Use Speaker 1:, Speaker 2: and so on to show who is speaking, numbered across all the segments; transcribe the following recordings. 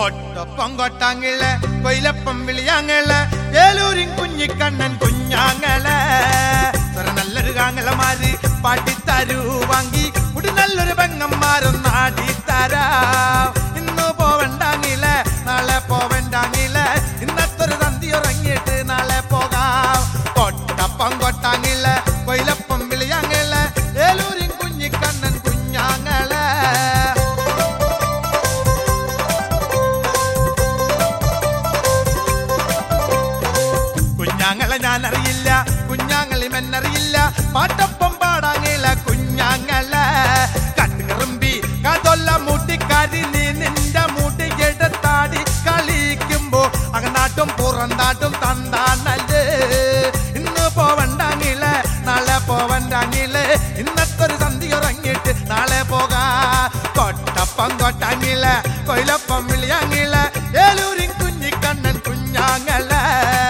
Speaker 1: കൊട്ടൊപ്പം കൊട്ടാങ്ങിള് കൊയിലപ്പം വിളിയാങ്ങള് ഏലൂരിൻ കുഞ്ഞിക്കണ്ണൻ കുഞ്ഞാങ്ങള് സ്വര നല്ലൊരു കാങ്ങളമാര് പാട്ടിത്തരൂ വാങ്ങി മുടി നല്ലൊരു പെങ്ങന്മാരും നാടിത്തരാ ഇന്ന് പോവണ്ടാങ്ങില് നാളെ പോവണ്ടാങ്ങില് ഇന്നത്തൊരു തന്തി ഉറങ്ങിയിട്ട് നാളെ പോകാം കൊട്ടപ്പം കൊട്ടാങ്ങില് കൊയിലപ്പം വിളിയാങ്ങള് ഏലൂരിൻ കുഞ്ഞിക്കണ്ണൻ കുഞ്ഞാങ്ങള് കുഞ്ഞാങ്ങളെ ഞാൻ അറിയില്ല കുഞ്ഞാങ്ങളി മെന്നറിയില്ല പാട്ടൊപ്പം പാടാങ്ങില്ല കുഞ്ഞാങ്ങളെ കട്ടുകറുമ്പി കതൊല്ല മൂട്ടിക്കാരി നീ നിന്റെ മൂട്ടി എടുത്താടി കളിക്കുമ്പോ അകനാട്ടും പുറന്താട്ടും തന്താണല്ലേ ഇന്ന് പോവണ്ടാങ്ങില്ല നാളെ പോവണ്ടാങ്ങില്ല ഇന്നത്തൊരു സന്ധി ഉറങ്ങിയിട്ട് നാളെ പോകാ കൊട്ടപ്പം കൊട്ടാങ്ങില്ല കൊയിലപ്പം വിളിയാങ്ങില്ല ഏലൂരിൻ കുഞ്ഞിക്കണ്ണൻ കുഞ്ഞാങ്ങളെ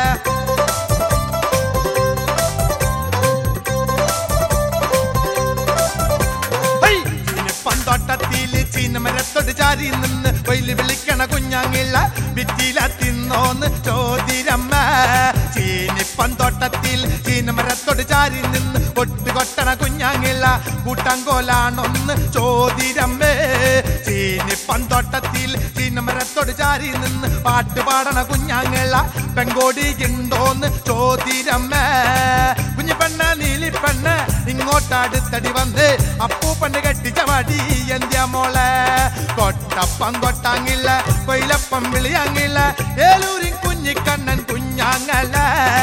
Speaker 1: ഹൈ! ചീനപ്പന്തോട്ടത്തില് ചീനമരത്തോട് ചാരി നിന്ന് വൈല് വിളിക്കണ കുഞ്ഞാങ്ങിള്ള വിറ്റില തിന്നോന്ന് ചോദിരമ്മ ചീനിപ്പന്തോട്ടത്തിൽ ചീനമരത്തോട് ചാരി നിന്ന് ഒട്ട് കൊട്ടണ കുഞ്ഞാങ്ങിള്ള കൂട്ടങ്കോലാണൊന്ന് ചോദിരമ്മേ ചീനിപ്പന്തോട്ടത്തിൽ ചീനമരത്തോട് ചാരി നിന്ന് പാട്ട് പാടണ കുഞ്ഞാങ്ങിള്ള പെങ്കോടി ഉണ്ടോന്ന് ചോദിരമ്മേ കുഞ്ഞു പെണ്ണ നീലി പെണ്ണ് ഇങ്ങോട്ടടുത്തടി വന്ന് അപ്പൂപ്പണ്ട് കെട്ടിച്ച മടി എന്ത്യ മോളെ കൊട്ടപ്പം കൊട്ടാങ്ങില്ല കൊയിലപ്പം വിളിയാങ്ങില്ല ഏലൂരിൻ കുഞ്ഞിക്കണ്ണൻ കുഞ്ഞാങ്ങല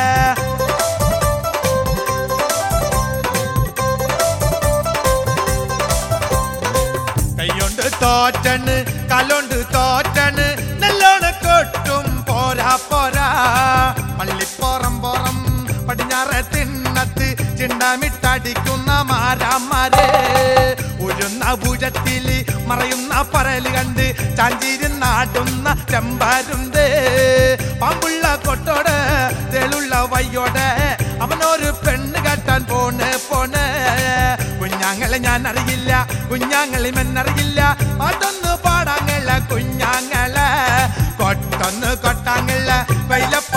Speaker 1: കൈകൊണ്ട് തോറ്റണ് കലോണ്ട് തോറ്റണ് നെല്ലോണ കൊട്ടും പോരാ പോരാ പള്ളിപ്പോറം പോറം പടിഞ്ഞാറെ തിണ്ണത്ത് ചിണ്ടാമിട്ടടിക്കുന്ന മാരാമാരെ ഉരുന്ന ഭുജത്തില് മറയുന്ന പരല് കണ്ട് ചാഞ്ചിരുന്നാടുന്ന ചെമ്പാരുണ്ട് പാമ്പുള്ള കൊട്ടോട് തെളുള്ള വയ്യോടെ അവനൊരു പെണ്ണ് കെട്ടാൻ പോണ് പോണ് കുഞ്ഞാങ്ങളെ ഞാൻ അറിയില്ല കുഞ്ഞാങ്ങളി മെന്നറിയില്ല പാട്ടൊന്ന് പാടാങ്ങള കുഞ്ഞാങ്ങളെ കൊട്ടൊന്ന് കൊട്ടാങ്ങള വൈലപ്പ